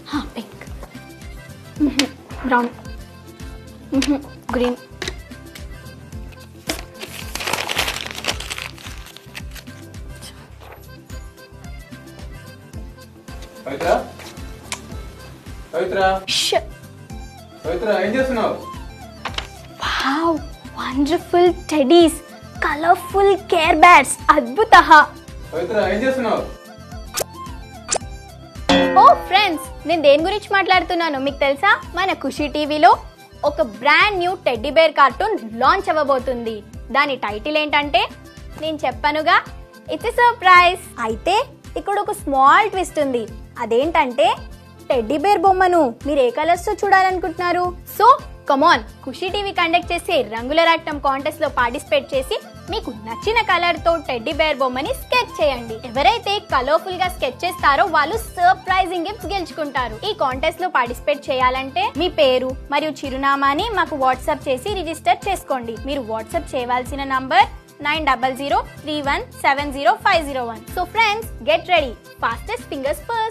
pink brown green Pavitra Pavitra Pavitra ఏం చేస్తున్నావు wow wonderful teddies colourful care bats అద్భుత పవిత్ర ఏం చేస్తున్నావు ఓ ఫ్రెండ్స్ నేను దేని గురించి మాట్లాడుతున్నాను మీకు తెలుసా మన ఖుషి టీవీలో ఒక brand new teddy bear cartoon launch అవ్వబోతుంది దాని టైటిల్ ఏంటంటే నేను చెప్పానుగా ఇట్స్ సర్ప్రైజ్ అయితే ఇక్కడ ఒక స్మాల్ ట్విస్ట్ ఉంది అదేంటంటే టెడ్డీ బేర్ బొమ్మను మీరు ఏ కలర్స్ తో చూడాలనుకుంటున్నారు so come on Khushi TV conduct చేసే రంగుల రాట్నం కాంటెస్ట్ లో పార్టిసిపేట్ చేసి మీకు నచ్చిన కలర్ తో టెడ్డీ బేర్ బొమ్మని స్కెచ్ చేయండి ఎవరైతే కలర్ఫుల్ గా స్కెచ్ చేస్తారో వాళ్ళు సర్ప్రైజింగ్ గిఫ్ట్స్ గెలుచుకుంటారు ఈ కాంటెస్ట్ లో పార్టిసిపేట్ చేయాలంటే మీ పేరు మరియు చిరునామాని మాకు వాట్సాప్ చేసి రిజిస్టర్ చేసుకోండి మీరు వాట్సాప్ చేయవలసిన number nine double zero three one seven zero five zero one so friends get ready fastest fingers first